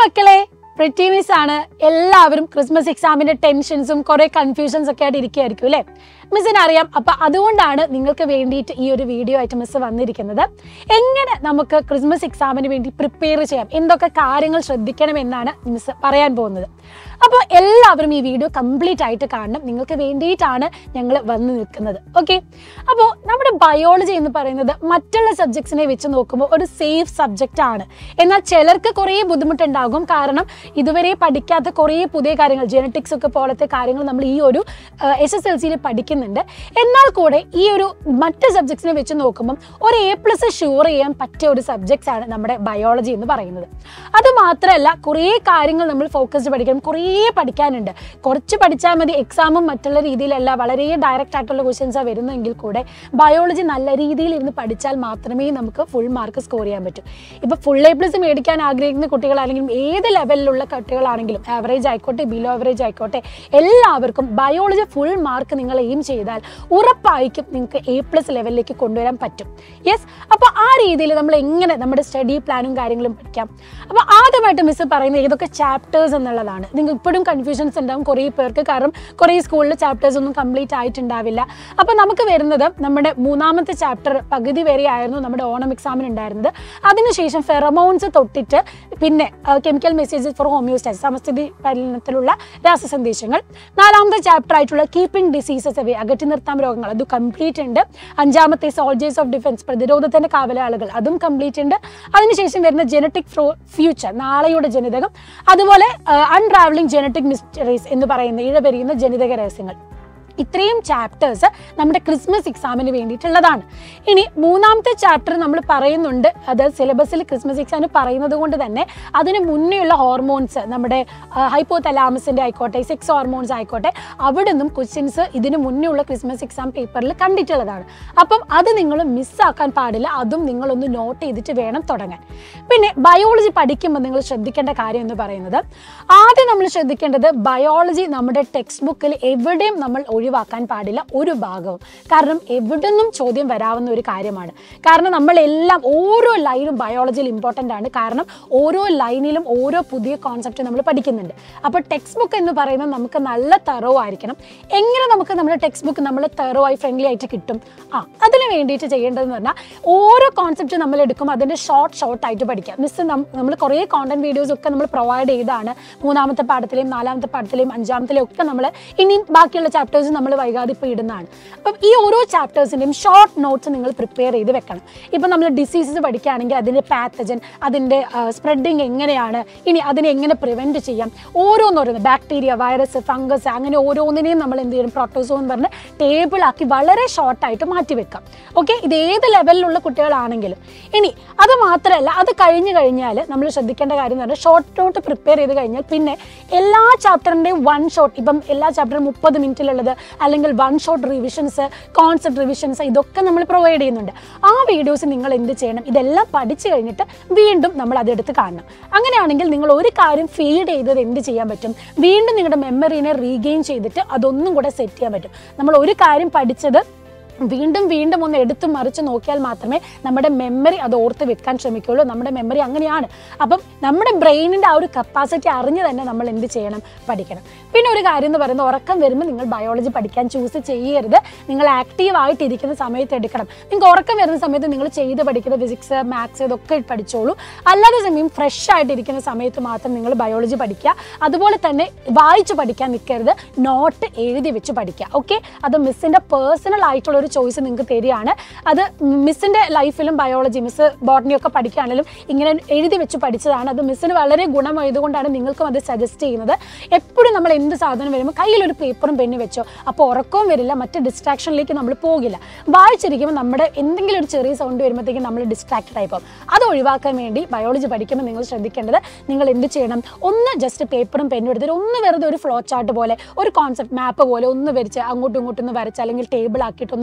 മക്കളെ pretty miss ആണ് എല്ലാവരും ക്രിസ്മസ് എക്സാമിന്റെ ടെൻഷൻസും കുറെ കൺഫ്യൂഷൻസ് ഒക്കെ ആയിട്ട് ഇരിക്കുകയായിരിക്കും അല്ലേ മിസ്സിന് അറിയാം അപ്പൊ അതുകൊണ്ടാണ് നിങ്ങൾക്ക് വേണ്ടിയിട്ട് ഈ ഒരു വീഡിയോ ആയിട്ട് മിസ് വന്നിരിക്കുന്നത് എങ്ങനെ നമുക്ക് ക്രിസ്മസ് എക്സാമിന് വേണ്ടി പ്രിപ്പയർ ചെയ്യാം എന്തൊക്കെ കാര്യങ്ങൾ ശ്രദ്ധിക്കണം എന്നാണ് മിസ് പറയാൻ പോകുന്നത് അപ്പോൾ എല്ലാവരും ഈ വീഡിയോ കംപ്ലീറ്റ് ആയിട്ട് കാണണം നിങ്ങൾക്ക് വേണ്ടിയിട്ടാണ് ഞങ്ങൾ വന്ന് നിൽക്കുന്നത് ഓക്കെ അപ്പോൾ നമ്മുടെ ബയോളജി എന്ന് പറയുന്നത് മറ്റുള്ള സബ്ജക്ട്സിനെ വെച്ച് നോക്കുമ്പോൾ ഒരു സേഫ് സബ്ജക്റ്റ് ആണ് എന്നാൽ ചിലർക്ക് കുറേ ബുദ്ധിമുട്ടുണ്ടാകും കാരണം ഇതുവരെ പഠിക്കാത്ത കുറേ പുതിയ കാര്യങ്ങൾ ജെനറ്റിക്സ് ഒക്കെ പോലത്തെ കാര്യങ്ങൾ നമ്മൾ ഈ ഒരു എസ് എസ് എൽ സിയിൽ പഠിക്കുന്നുണ്ട് എന്നാൽ കൂടെ ഈ ഒരു മറ്റ് സബ്ജക്ട്സിനെ വെച്ച് നോക്കുമ്പോൾ ഒരു എ പ്ലസ് ഷുവർ ചെയ്യാൻ പറ്റിയ ഒരു സബ്ജക്ട്സ് ആണ് നമ്മുടെ ബയോളജി എന്ന് പറയുന്നത് അത് മാത്രമല്ല കുറേ കാര്യങ്ങൾ നമ്മൾ ഫോക്കസ്ഡ് പഠിക്കണം കുറേ പഠിക്കാനുണ്ട് കുറച്ച് പഠിച്ചാൽ മതി എക്സാമും മറ്റുള്ള രീതിയിലല്ല വളരെ ഡയറക്റ്റ് ആയിട്ടുള്ള ക്വസ്റ്റ്യൻസാണ് വരുന്നതെങ്കിൽ കൂടെ ബയോളജി നല്ല രീതിയിൽ ഇരുന്ന് പഠിച്ചാൽ മാത്രമേ നമുക്ക് ഫുൾ മാർക്ക് സ്കോർ ചെയ്യാൻ പറ്റൂ ഇപ്പോൾ ഫുൾ എ പ്ലസ് മേടിക്കാൻ ആഗ്രഹിക്കുന്ന കുട്ടികളാണെങ്കിലും ഏത് ലെവലിലുള്ള കുട്ടികളാണെങ്കിലും ആവറേജ് ആയിക്കോട്ടെ ബിലോ ആവറേജ് ആയിക്കോട്ടെ എല്ലാവർക്കും ബയോളജി ഫുൾ മാർക്ക് നിങ്ങൾ എയിം ചെയ്താൽ ഉറപ്പായിരിക്കും നിങ്ങൾക്ക് എ പ്ലസ് ലെവലിലേക്ക് കൊണ്ടുവരാൻ പറ്റും യെസ് അപ്പോൾ ആ രീതിയിൽ നമ്മൾ എങ്ങനെ നമ്മുടെ സ്റ്റഡി പ്ലാനും കാര്യങ്ങളും പഠിക്കാം അപ്പോൾ ആദ്യമായിട്ട് മിസ് പറയുന്നത് ഏതൊക്കെ ചാപ്റ്റേഴ്സ് എന്നുള്ളതാണ് നിങ്ങൾ ഇപ്പോഴും കൺഫ്യൂഷൻസ് ഉണ്ടാവും കുറേ പേർക്ക് കാരണം കുറേ സ്കൂളിൽ ചാപ്റ്റേഴ്സ് ഒന്നും കംപ്ലീറ്റ് ആയിട്ടുണ്ടാവില്ല അപ്പോൾ നമുക്ക് വരുന്നത് നമ്മുടെ മൂന്നാമത്തെ ചാപ്റ്റർ പകുതി വരെ ആയിരുന്നു നമ്മുടെ ഓണം എക്സാമിന് ഉണ്ടായിരുന്നത് അതിനുശേഷം ഫെറമോൺസ് തൊട്ടിട്ട് പിന്നെ കെമിക്കൽ മെസ്സേജസ് ഫോർ ഹോമിയോസ്റ്റാസ് സമസ്ഥിതി പരിണത്തിലുള്ള രാസസന്ദേശങ്ങൾ നാലാമത്തെ ചാപ്റ്റർ ആയിട്ടുള്ള കീപ്പിംഗ് ഡിസീസസ് അവേ അകറ്റി നിർത്താൻ രോഗങ്ങൾ അത് കംപ്ലീറ്റ് ഉണ്ട് അഞ്ചാമത്തെ സോൾജേഴ്സ് ഓഫ് ഡിഫൻസ് പ്രതിരോധത്തിന്റെ കാവലാളുകൾ അതും കംപ്ലീറ്റ് ഉണ്ട് അതിനുശേഷം വരുന്ന ജനറ്റിക് ഫ്യൂച്ചർ നാളെയുടെ ജനിതകം അതുപോലെ അൺട്രാവലിംഗ് ജനറ്റിക് മിസ്റ്ററീസ് എന്ന് പറയുന്ന ഇഴപെരിയുന്ന ജനിതക രഹസ്യങ്ങൾ ഇത്രയും ചാപ്റ്റേഴ്സ് നമ്മുടെ ക്രിസ്മസ് എക്സാമിന് വേണ്ടിയിട്ടുള്ളതാണ് ഇനി മൂന്നാമത്തെ ചാപ്റ്റർ നമ്മൾ പറയുന്നുണ്ട് അത് സിലബസിൽ ക്രിസ്മസ് എക്സാമിന് പറയുന്നത് കൊണ്ട് തന്നെ അതിന് മുന്നേയുള്ള ഹോർമോൺസ് നമ്മുടെ ഹൈപ്പോ തലാമസിൻ്റെ ആയിക്കോട്ടെ സെക്സ് ഹോർമോൺസ് ആയിക്കോട്ടെ അവിടെ നിന്നും ക്വസ്റ്റ്യൻസ് ഇതിന് മുന്നേ ഉള്ള ക്രിസ്മസ് എക്സാം പേപ്പറിൽ കണ്ടിട്ടുള്ളതാണ് അപ്പം അത് നിങ്ങൾ മിസ്സാക്കാൻ പാടില്ല അതും നിങ്ങളൊന്ന് നോട്ട് ചെയ്തിട്ട് വേണം തുടങ്ങാൻ പിന്നെ ബയോളജി പഠിക്കുമ്പോൾ നിങ്ങൾ ശ്രദ്ധിക്കേണ്ട കാര്യം എന്ന് പറയുന്നത് ആദ്യം നമ്മൾ ശ്രദ്ധിക്കേണ്ടത് ബയോളജി നമ്മുടെ ടെക്സ്റ്റ് ബുക്കിൽ എവിടെയും നമ്മൾ ഒഴിവാക്കാൻ പാടില്ല ഒരു ഭാഗവും കാരണം എവിടുന്നും ചോദ്യം വരാവുന്ന ഒരു കാര്യമാണ് കാരണം നമ്മളെല്ലാം ഓരോ ലൈനും ബയോളജിയിൽ ഇമ്പോർട്ടൻ്റ് ആണ് കാരണം ഓരോ ലൈനിലും ഓരോ പുതിയ കോൺസെപ്റ്റ് നമ്മൾ പഠിക്കുന്നുണ്ട് അപ്പോൾ ടെക്സ്റ്റ് ബുക്ക് എന്ന് പറയുന്നത് നമുക്ക് നല്ല തെറോ ആയിരിക്കണം എങ്ങനെ നമുക്ക് നമ്മുടെ ടെക്സ്റ്റ് ബുക്ക് നമ്മൾ തെറോ ആയി ഫ്രണ്ട്ലി ആയിട്ട് കിട്ടും ആ അതിന് വേണ്ടിയിട്ട് ചെയ്യേണ്ടതെന്ന് പറഞ്ഞാൽ ഓരോ കോൺസെപ്റ്റ് നമ്മൾ എടുക്കും അതിൻ്റെ ഷോർട്ട് ഷോർട്ട് ആയിട്ട് പഠിക്കാം മിസ് നമ്മൾ കുറേ കോണ്ടന്റ് വീഡിയോസ് ഒക്കെ നമ്മൾ പ്രൊവൈഡ് ചെയ്താണ് മൂന്നാമത്തെ പാഠത്തിലെയും നാലാമത്തെ പാഠത്തിലെയും അഞ്ചാമത്തിലെയും ഒക്കെ നമ്മൾ ഇനിയും ബാക്കിയുള്ള ചാപ്റ്റേഴ്സ് നമ്മൾ വൈകാതെ ഇപ്പോൾ ഇടുന്നതാണ് അപ്പം ഈ ഓരോ ചാപ്റ്റേഴ്സിൻ്റെയും ഷോർട്ട് നോട്ട്സ് നിങ്ങൾ പ്രിപ്പയർ ചെയ്ത് വെക്കണം ഇപ്പം നമ്മൾ ഡിസീസസ് പഠിക്കുകയാണെങ്കിൽ അതിൻ്റെ പാത്തജൻ അതിൻ്റെ സ്പ്രെഡിങ് എങ്ങനെയാണ് ഇനി അതിനെ എങ്ങനെ പ്രിവെൻറ്റ് ചെയ്യാം ഓരോന്നോരോന്ന് ബാക്ടീരിയ വൈറസ് ഫംഗസ് അങ്ങനെ ഓരോന്നിനെയും നമ്മൾ എന്ത് ചെയ്യണം പ്രോട്ടോസോ എന്ന് പറഞ്ഞ് ടേബിളാക്കി വളരെ ഷോർട്ടായിട്ട് മാറ്റി വെക്കാം ഓക്കെ ഇത് ഏത് ലെവലിലുള്ള കുട്ടികളാണെങ്കിലും ഇനി അത് മാത്രമല്ല അത് കഴിഞ്ഞ് കഴിഞ്ഞാൽ നമ്മൾ ശ്രദ്ധിക്കേണ്ട കാര്യം എന്ന് പറഞ്ഞാൽ ഷോർട്ട് നോട്ട് പ്രിപ്പയർ ചെയ്ത് കഴിഞ്ഞാൽ പിന്നെ എല്ലാ ചാപ്റ്ററിൻ്റെയും വൺ ഷോട്ട് ഇപ്പം എല്ലാ ചാപ്റ്ററും മുപ്പത് മിനിറ്റിലുള്ളത് അല്ലെങ്കിൽ one shot revisions concept revisions ഇതൊക്കെ നമ്മൾ പ്രൊവൈഡ് ചെയ്യുന്നുണ്ട് ആ വീഡിയോസ് നിങ്ങൾ എന്ത് ചെയ്യണം ഇതെല്ലാം പഠിച്ചു കഴിഞ്ഞിട്ട് വീണ്ടും നമ്മൾ അതെടുത്ത് കാണണം അങ്ങനെയാണെങ്കിൽ നിങ്ങൾ ഒരു കാര്യം ഫീഡ് ചെയ്തത് എന്ത് ചെയ്യാൻ പറ്റും വീണ്ടും നിങ്ങളുടെ മെമ്മറീനെ റീഗെയിൻ ചെയ്തിട്ട് അതൊന്നും കൂടെ സെറ്റ് ചെയ്യാൻ പറ്റും നമ്മൾ ഒരു കാര്യം പഠിച്ചത് വീണ്ടും വീണ്ടും ഒന്ന് എടുത്തു മറിച്ച് നോക്കിയാൽ മാത്രമേ നമ്മുടെ മെമ്മറി അത് ഓർത്ത് വെക്കാൻ ശ്രമിക്കുകയുള്ളൂ നമ്മുടെ മെമ്മറി അങ്ങനെയാണ് അപ്പം നമ്മുടെ ബ്രെയിനിൻ്റെ ആ ഒരു കപ്പാസിറ്റി അറിഞ്ഞ് തന്നെ നമ്മൾ എന്ത് ചെയ്യണം പഠിക്കണം പിന്നെ ഒരു കാര്യം എന്ന് പറയുന്നത് ഉറക്കം വരുമ്പോൾ നിങ്ങൾ ബയോളജി പഠിക്കാൻ ചൂസ് ചെയ്യരുത് നിങ്ങൾ ആക്റ്റീവ് ആയിട്ട് ഇരിക്കുന്ന സമയത്ത് എടുക്കണം നിങ്ങൾക്ക് ഉറക്കം വരുന്ന സമയത്ത് നിങ്ങൾ ചെയ്ത് പഠിക്കുന്ന ഫിസിക്സ് മാത്സ് ഇതൊക്കെ പഠിച്ചോളൂ അല്ലാതെ സമയം ഫ്രഷ് ആയിട്ട് ഇരിക്കുന്ന സമയത്ത് മാത്രം നിങ്ങൾ ബയോളജി പഠിക്കുക അതുപോലെ തന്നെ വായിച്ച് പഠിക്കാൻ നിൽക്കരുത് നോട്ട് എഴുതി വെച്ച് പഠിക്കുക ഓക്കെ അത് മിസ്സിൻ്റെ പേഴ്സണൽ ആയിട്ടുള്ള ഒരു ചോയ്സ് നിങ്ങൾക്ക് തരികയാണ് അത് മിസ്സിൻ്റെ ലൈഫിലും ബയോളജി മിസ് ബോട്ടണി ഒക്കെ പഠിക്കുകയാണെങ്കിലും ഇങ്ങനെ എഴുതി വെച്ച് പഠിച്ചതാണ് അത് മിസ്സിന് വളരെ ഗുണമായതുകൊണ്ടാണ് നിങ്ങൾക്കും അത് സജസ്റ്റ് ചെയ്യുന്നത് എപ്പോഴും നമ്മൾ എന്ത് സാധനം വരുമ്പോൾ കയ്യിലൊരു പേപ്പറും പെണ്ണും വെച്ചോ അപ്പോൾ ഉറക്കവും വരില്ല മറ്റ് ഡിസ്ട്രാക്ഷനിലേക്ക് നമ്മൾ പോകില്ല വായിച്ചിരിക്കുമ്പോൾ നമ്മുടെ എന്തെങ്കിലും ഒരു ചെറിയ സൗണ്ട് വരുമ്പോഴത്തേക്കും നമ്മൾ ഡിസ്ട്രാക്റ്റഡ് ആയി പോകും അത് ഒഴിവാക്കാൻ വേണ്ടി ബയോളജി പഠിക്കുമ്പോൾ നിങ്ങൾ ശ്രദ്ധിക്കേണ്ടത് നിങ്ങൾ എന്ത് ചെയ്യണം ഒന്ന് ജസ്റ്റ് പേപ്പറും പെന്നും എടുത്തിട്ട് ഒന്ന് വെറുതെ ഒരു ഫ്ലോ ചാർട്ട് പോലെ ഒരു കോൺസെപ്റ്റ് മാപ്പ് പോലെ ഒന്ന് വരച്ച് അങ്ങോട്ടും ഇങ്ങോട്ടും ഒന്ന് വരച്ച് അല്ലെങ്കിൽ ടേബിൾ ആക്കിയിട്ടൊന്ന്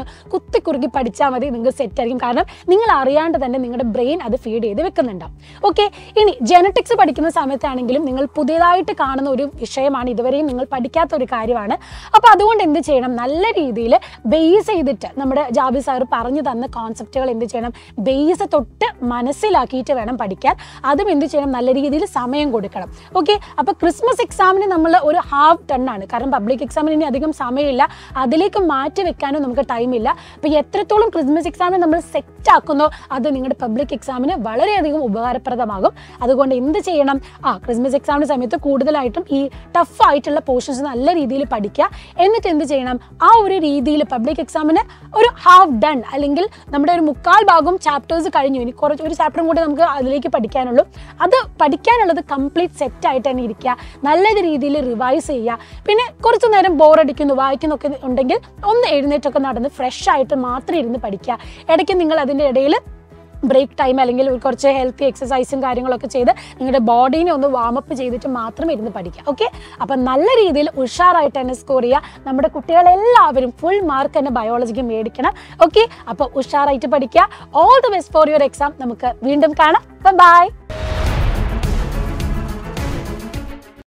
കുത്തി കുറുക്കി പഠിച്ചാൽ മതി നിങ്ങൾക്ക് സെറ്റ് ആയിരിക്കും കാരണം നിങ്ങൾ അറിയാണ്ട് തന്നെ നിങ്ങളുടെ ബ്രെയിൻ അത് ഫീഡ് ചെയ്ത് വെക്കുന്നുണ്ടാവും ഓക്കെ ഇനി ജനറ്റിക്സ് പഠിക്കുന്ന സമയത്താണെങ്കിലും നിങ്ങൾ പുതിയതായിട്ട് കാണുന്ന ഒരു വിഷയമാണ് ഇതുവരെയും നിങ്ങൾ പഠിക്കാത്ത ഒരു കാര്യമാണ് അപ്പോൾ അതുകൊണ്ട് എന്ത് ചെയ്യണം നല്ല രീതിയിൽ ബേസ് ചെയ്തിട്ട് നമ്മുടെ ജാബി സാർ പറഞ്ഞു തന്ന കോൺസെപ്റ്റുകൾ എന്ത് ചെയ്യണം ബേസ് തൊട്ട് മനസ്സിലാക്കിയിട്ട് വേണം പഠിക്കാൻ അതും എന്ത് ചെയ്യണം നല്ല രീതിയിൽ സമയം കൊടുക്കണം ഓക്കെ അപ്പോൾ ക്രിസ്മസ് എക്സാമിന് നമ്മൾ ഒരു ഹാഫ് ടൺ ആണ് കാരണം പബ്ലിക് എക്സാമിന് ഇനി അധികം സമയമില്ല അതിലേക്ക് മാറ്റി വെക്കാനും നമുക്ക് ടൈമില്ല അപ്പോൾ എത്രത്തോളം ക്രിസ്മസ് എക്സാമിന് നമ്മൾ സെറ്റ് ആക്കുന്നോ അത് നിങ്ങളുടെ പബ്ലിക് എക്സാമിന് വളരെയധികം ഉപകാരപ്രദമാകും അതുകൊണ്ട് എന്ത് ചെയ്യണം ആ ക്രിസ്മസ് എക്സാമിന് സമയത്ത് കൂടുതലായിട്ടും ഈ ടഫ് ആയിട്ടുള്ള പോർഷൻസ് നല്ല രീതിയിൽ പഠിക്കുക എന്നിട്ട് എന്ത് ചെയ്യണം ആ ഒരു രീതിയിൽ പബ്ലിക് എക്സാമിന് ഒരു ഹാഫ് ഡൺ അല്ലെങ്കിൽ നമ്മുടെ ഒരു മുക്കാൽ ഭാഗം ചാപ്റ്റേഴ്സ് കഴിഞ്ഞു ഇനി കുറച്ച് ഒരു ചാപ്റ്ററും കൂടി നമുക്ക് അതിലേക്ക് പഠിക്കാനുള്ളൂ അത് പഠിക്കാനുള്ളത് കംപ്ലീറ്റ് സെറ്റ് ആയിട്ട് തന്നെ ഇരിക്കുക നല്ല രീതിയിൽ റിവൈസ് ചെയ്യുക പിന്നെ കുറച്ച് നേരം ബോറടിക്കുന്നു വായിക്കുന്നൊക്കെ ഉണ്ടെങ്കിൽ ഒന്ന് എഴുന്നേറ്റൊക്കെ നടന്ന് ഫ്രഷ് ആയിട്ട് മാത്രം ഇരുന്ന് പഠിക്കുക ഇടയ്ക്ക് നിങ്ങൾ അതിൻ്റെ ഇടയിൽ ബ്രേക്ക് ടൈം അല്ലെങ്കിൽ ഒരു കുറച്ച് ഹെൽത്തി എക്സസൈസും കാര്യങ്ങളൊക്കെ ചെയ്ത് നിങ്ങളുടെ ബോഡീനെ ഒന്ന് വാമപ്പ് ചെയ്തിട്ട് മാത്രം ഇരുന്ന് പഠിക്കുക ഓക്കെ അപ്പം നല്ല രീതിയിൽ ഉഷാറായിട്ട് തന്നെ സ്കോർ ചെയ്യുക നമ്മുടെ കുട്ടികളെല്ലാവരും ഫുൾ മാർക്ക് തന്നെ ബയോളജിക്ക് മേടിക്കണം ഓക്കെ അപ്പോൾ ഉഷാറായിട്ട് പഠിക്കുക all the best for your exam നമുക്ക് വീണ്ടും കാണാം ബൈ